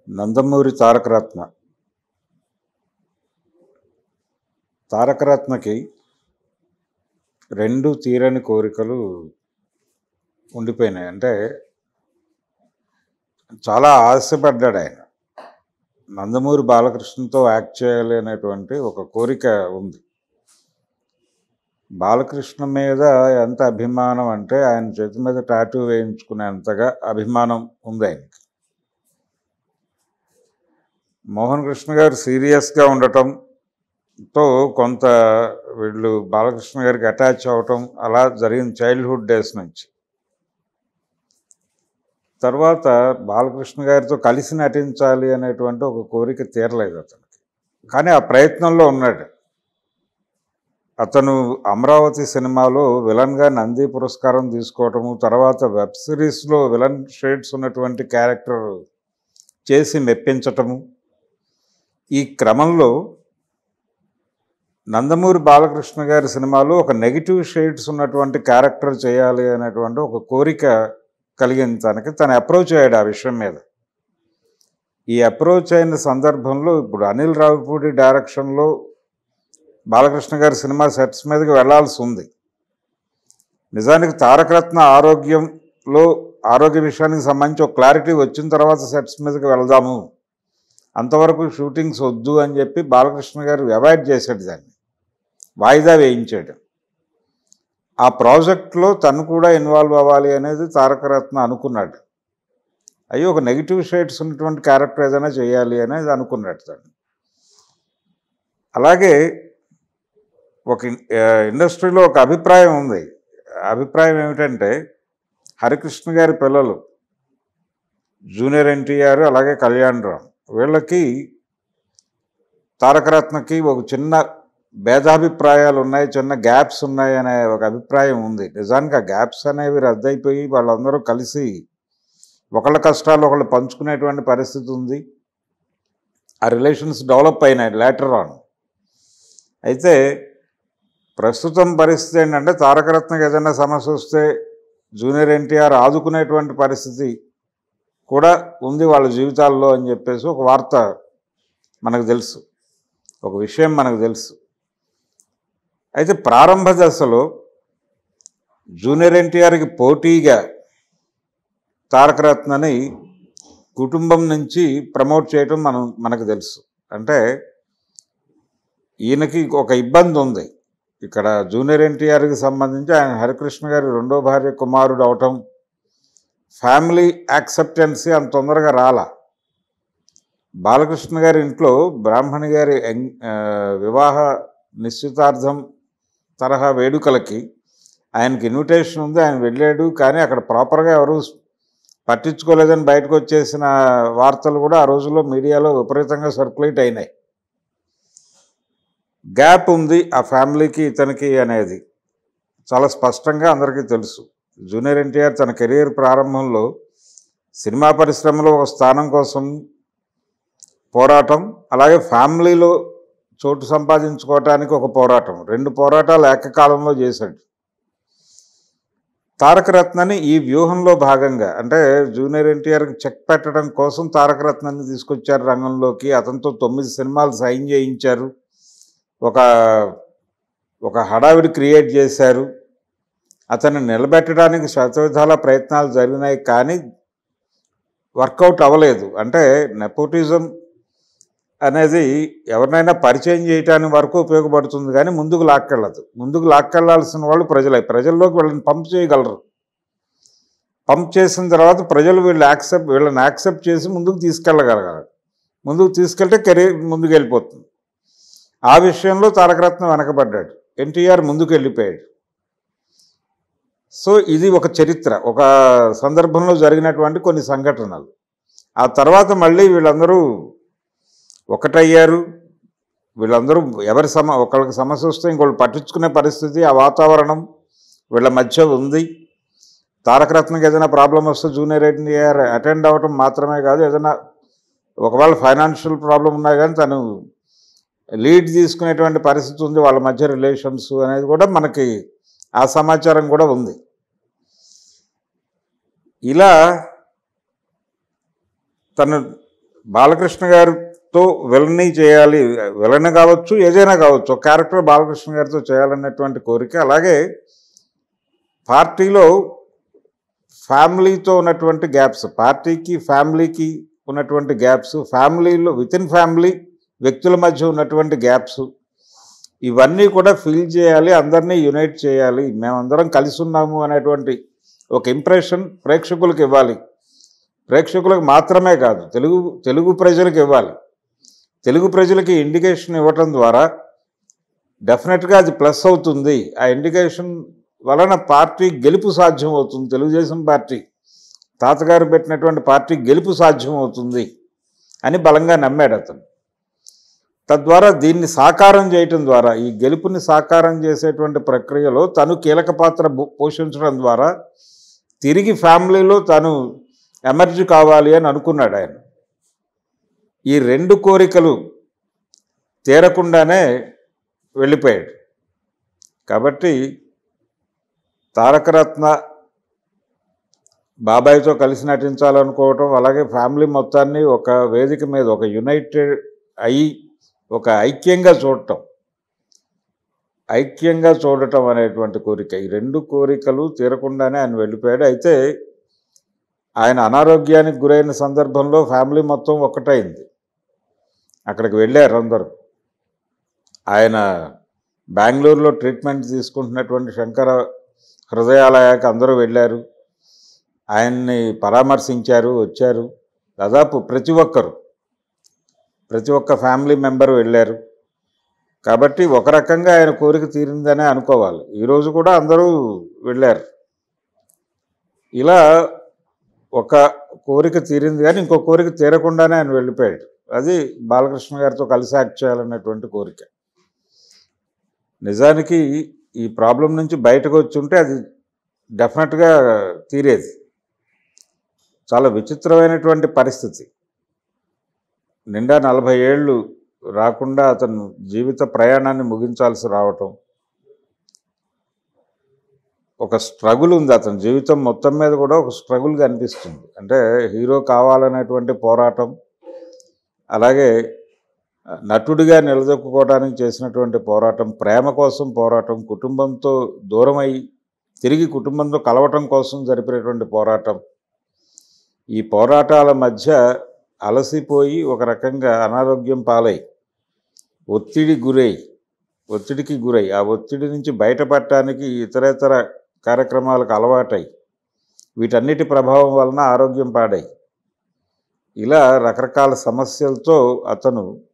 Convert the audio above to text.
నందమూరి తారకరత్న తారకరత్నకి రెండు తీరని కోరికలు ఉండిపోయినాయి అంటే చాలా ఆశపడ్డాడు ఆయన నందమూరి బాలకృష్ణతో యాక్ట్ చేయాలి అనేటువంటి ఒక కోరిక ఉంది బాలకృష్ణ మీద ఎంత అభిమానం అంటే ఆయన చేతి మీద టాటూ వేయించుకునేంతగా అభిమానం ఉంది ఆయనకి మోహన్ కృష్ణ గారు సీరియస్గా ఉండటంతో కొంత వీళ్ళు బాలకృష్ణ గారికి అటాచ్ అవ్వటం అలా జరిగింది చైల్డ్హుడ్ డేస్ నుంచి తర్వాత బాలకృష్ణ గారితో కలిసి నటించాలి అనేటువంటి ఒక కోరిక తీరలేదు అతనికి కానీ ఆ ప్రయత్నంలో ఉన్నాడు అతను అమరావతి సినిమాలో విలన్గా నంది పురస్కారం తీసుకోవటము తర్వాత వెబ్ సిరీస్లో విలన్ షేడ్స్ ఉన్నటువంటి క్యారెక్టర్ చేసి మెప్పించటము ఈ క్రమంలో నందమూరి బాలకృష్ణ గారి సినిమాలో ఒక నెగిటివ్ షేడ్స్ ఉన్నటువంటి క్యారెక్టర్ చేయాలి అనేటువంటి ఒక కోరిక కలిగింది తనకి తను అప్రోచ్ అయ్యాడు ఆ విషయం మీద ఈ అప్రోచ్ అయిన సందర్భంలో ఇప్పుడు అనిల్ రావిపూడి డైరెక్షన్లో బాలకృష్ణ గారి సినిమా సెట్స్ మీదకి వెళ్లాల్సి ఉంది నిజానికి తారకరత్న ఆరోగ్యంలో ఆరోగ్య విషయానికి సంబంధించి ఒక క్లారిటీ వచ్చిన తర్వాత సెట్స్ మీదకి వెళ్దాము అంతవరకు షూటింగ్స్ వద్దు అని చెప్పి బాలకృష్ణ గారు అవాయిడ్ చేశాడు దాన్ని వాయిదా వేయించాడు ఆ ప్రాజెక్ట్లో తను కూడా ఇన్వాల్వ్ అవ్వాలి అనేది తారకరత్న అనుకున్నాడు అయ్యి ఒక నెగిటివ్ షేడ్స్ ఉన్నటువంటి క్యారెక్టర్ ఏదైనా చేయాలి అనేది అనుకున్నాడు తను అలాగే ఒక ఇన్- ఆ, ఇండస్ట్రీలో ఒక అభిప్రాయం ఉంది ఆ అభిప్రాయం ఏమిటంటే హరికృష్ణ గారి పిల్లలు జూనియర్ ఎన్టీఆర్ అలాగే కళ్యాణ్ రామ్ వీళ్ళకి తారకరత్నకి ఒక చిన్న భేదాభిప్రాయాలు ఉన్నాయి చిన్న గ్యాప్స్ ఉన్నాయి అనే ఒక అభిప్రాయం ఉంది నిజానికి ఆ గ్యాప్స్ అనేవి రద్దయిపోయి వాళ్ళందరూ కలిసి ఒకళ్ళ కష్టాలు ఒకళ్ళు పంచుకునేటువంటి పరిస్థితి ఉంది ఆ రిలేషన్స్ డెవలప్ అయినాయి లేటర్ ఆన్ అయితే ప్రస్తుతం పరిస్థితి ఏంటంటే తారకరత్నకి ఏదైనా సమస్య వస్తే జూనియర్ ఎన్టీఆర్ ఆదుకునేటువంటి పరిస్థితి కూడా ఉంది వాళ్ళ జీవితాల్లో అని చెప్పేసి ఒక వార్త మనకు తెలుసు ఒక విషయం మనకు తెలుసు అయితే ప్రారంభ దశలో జూనియర్ ఎన్టీఆర్కి పోటీగా తారకరత్నని కుటుంబం నుంచి ప్రమోట్ చేయటం మనం మనకు తెలుసు అంటే ఈయనకి ఒక ఇబ్బంది ఉంది ఇక్కడ జూనియర్ ఎన్టీఆర్కి సంబంధించి ఆయన హరికృష్ణ గారి రెండో భార్య కుమారుడు అవటం ఫ్యామిలీ యాక్సెప్టెన్సీ అంత తొందరగా రాలా బాలకృష్ణ గారి ఇంట్లో బ్రాహ్మణి గారి యం- ఆ, వివాహ నిశ్చితార్థం తరహా వేడుకలకి ఆయనకి ఇన్విటేషన్ ఉంది ఆయన వెళ్ళాడు కానీ అక్కడ ప్రాపర్గా ఎవరు పట్టించుకోలేదని బయటకు వచ్చేసిన వార్తలు కూడా ఆ రోజుల్లో మీడియాలో విపరీతంగా సర్క్యులేట్ అయినాయి గ్యాప్ ఉంది ఆ ఫ్యామిలీకి ఇతనికి అనేది చాలా స్పష్టంగా అందరికీ తెలుసు జూనియర్ ఎన్టీఆర్ తన కెరీర్ ప్రారంభంలో సినిమా పరిశ్రమలో ఒక స్థానం కోసం పోరాటం అలాగే ఫ్యామిలీలో చోటు సంపాదించుకోవటానికి ఒక పోరాటం రెండు పోరాటాలు ఏకకాలంలో చేశాడు తారకరత్నని ఈ వ్యూహంలో భాగంగా అంటే జూనియర్ ఎన్టీఆర్కి చెక్ పెట్టడం కోసం తారకరత్నాన్ని తీసుకొచ్చారు రంగంలోకి అతనితో తొమ్మిది సినిమాలు సైన్ చేయించారు ఒక ఒక హడావిడి క్రియేట్ చేశారు అతన్ని నిలబెట్టడానికి శతవిధాల ప్రయత్నాలు జరిగినాయి కానీ వర్కౌట్ అవ్వలేదు అంటే నెపోటిజం అనేది ఎవరినైనా పరిచయం చేయటానికి వరకు ఉపయోగపడుతుంది కానీ ముందుకు లాక్కెళ్ళదు ముందుకు లాక్కెళ్లాల్సిన వాళ్ళు ప్రజలే ప్రజల్లోకి వీళ్ళని పంప్ చేయగలరు పంప్ చేసిన తర్వాత ప్రజలు వీళ్ళు యాక్సెప్ట్ వీళ్ళని యాక్సెప్ట్ చేసి ముందుకు తీసుకెళ్ళగలగాలి ముందుకు తీసుకెళ్తే కెరీర్ ముందుకు వెళ్ళిపోతుంది ఆ విషయంలో తారకరత్నం వెనకబడ్డాడు ఎన్టీఆర్ ముందుకు వెళ్ళిపోయాడు సో ఇది ఒక చరిత్ర ఒక సందర్భంలో జరిగినటువంటి కొన్ని సంఘటనలు ఆ తర్వాత మళ్ళీ వీళ్ళందరూ ఒకటయ్యారు వీళ్ళందరూ ఎవరి సమ ఒకళ్ళకి సమస్య వస్తే ఇంకోళ్ళు పట్టించుకునే పరిస్థితి ఆ వాతావరణం వీళ్ళ మధ్య ఉంది తారకరత్నకి ఏదైనా ప్రాబ్లం వస్తే జూనియర్ ఎన్టీఆర్ అటెండ్ అవ్వటం మాత్రమే కాదు ఏదైనా ఒకవేళ ఫైనాన్షియల్ ప్రాబ్లం ఉన్నా కానీ తను లీడ్ తీసుకునేటువంటి పరిస్థితి ఉంది వాళ్ళ మధ్య రిలేషన్స్ అనేది కూడా మనకి ఆ సమాచారం కూడా ఉంది ఇలా తను బాలకృష్ణ గారితో విలనీ చేయాలి విలన్ కావచ్చు ఏదైనా కావచ్చు ఒక క్యారెక్టర్ బాలకృష్ణ గారితో చేయాలన్నటువంటి కోరిక అలాగే పార్టీలో ఫ్యామిలీతో ఉన్నటువంటి గ్యాప్స్ పార్టీకి ఫ్యామిలీకి ఉన్నటువంటి గ్యాప్స్ ఫ్యామిలీలో విత్ ఇన్ ఫ్యామిలీ వ్యక్తుల మధ్య ఉన్నటువంటి గ్యాప్స్ ఇవన్నీ కూడా ఫిల్ చేయాలి అందరినీ యునైట్ చేయాలి మేమందరం కలిసి ఉన్నాము అనేటువంటి ఒక ఇంప్రెషన్ ప్రేక్షకులకు ఇవ్వాలి ప్రేక్షకులకు మాత్రమే కాదు తెలుగు తెలుగు ప్రజలకు ఇవ్వాలి తెలుగు ప్రజలకి ఇండికేషన్ ఇవ్వటం ద్వారా డెఫినెట్గా అది ప్లస్ అవుతుంది ఆ ఇండికేషన్ వలన పార్టీ గెలుపు సాధ్యం అవుతుంది తెలుగుదేశం పార్టీ తాతగారు పెట్టినటువంటి పార్టీ గెలుపు సాధ్యం అవుతుంది అని బలంగా నమ్మాడు అతను తద్వారా దీన్ని సాకారం చేయటం ద్వారా ఈ గెలుపుని సాకారం చేసేటువంటి ప్రక్రియలో తను కీలక పాత్ర బో- పోషించడం ద్వారా తిరిగి ఫ్యామిలీలో తను ఎమర్జ్ కావాలి అని అనుకున్నాడు ఆయన ఈ రెండు కోరికలు తీరకుండానే వెళ్ళిపోయాడు కాబట్టి తారకరత్న బాబాయ్తో కలిసి నటించాలనుకోవటం అలాగే ఫ్యామిలీ మొత్తాన్ని ఒక వేదిక మీద ఒక యునైటెడ్ అయి ఒక ఐక్యంగా చూడటం ఐక్యంగా చూడటం అనేటువంటి కోరిక ఈ రెండు కోరికలు తీరకుండానే ఆయన వెళ్ళిపోయాడు అయితే ఆయన అనారోగ్యానికి గురైన సందర్భంలో ఫ్యామిలీ మొత్తం ఒక్కటైంది అక్కడికి వెళ్ళారు అందరూ ఆయన బెంగళూరులో ట్రీట్మెంట్ తీసుకుంటున్నటువంటి శంకర హృదయాలయాకి అందరూ వెళ్ళారు ఆయన్ని పరామర్శించారు వచ్చారు దాదాపు ప్రతి ఒక్కరు ప్రతి ఒక్క ఫ్యామిలీ మెంబర్ వెళ్ళారు కాబట్టి ఒక రకంగా ఆయన కోరిక తీరిందనే అనుకోవాలి ఈరోజు కూడా అందరూ వెళ్ళారు ఇలా ఒక కోరిక తీరింది కానీ ఇంకో కోరిక తీరకుండానే ఆయన వెళ్ళిపోయాడు అది బాలకృష్ణ గారితో కలిసి యాక్ట్ చేయాలన్నటువంటి కోరిక నిజానికి ఈ ప్రాబ్లం నుంచి బయటకు వచ్చి ఉంటే అది డెఫినెట్గా తీరేది చాలా విచిత్రమైనటువంటి పరిస్థితి నిండా నలభై ఏళ్ళు రాకుండా అతను జీవిత ప్రయాణాన్ని ముగించాల్సి రావటం ఒక స్ట్రగుల్ ఉంది అతని జీవితం మొత్తం మీద కూడా ఒక స్ట్రగుల్ కనిపిస్తుంది అంటే హీరో కావాలనేటువంటి పోరాటం అలాగే ఆ, నటుడిగా నిలదొక్కుకోవడానికి చేసినటువంటి పోరాటం ప్రేమ కోసం పోరాటం కుటుంబంతో దూరమై తిరిగి కుటుంబంతో కలవటం కోసం జరిపినటువంటి పోరాటం ఈ పోరాటాల మధ్య అలసిపోయి ఒక రకంగా అనారోగ్యం పాలై ఒత్తిడి గురై ఒత్తిడికి గురై ఆ ఒత్తిడి నుంచి బయటపడటానికి ఇతరేతర కార్యక్రమాలకు అలవాటై వీటన్నిటి ప్రభావం వలన ఆరోగ్యం పాడై ఇలా రకరకాల సమస్యలతో అతను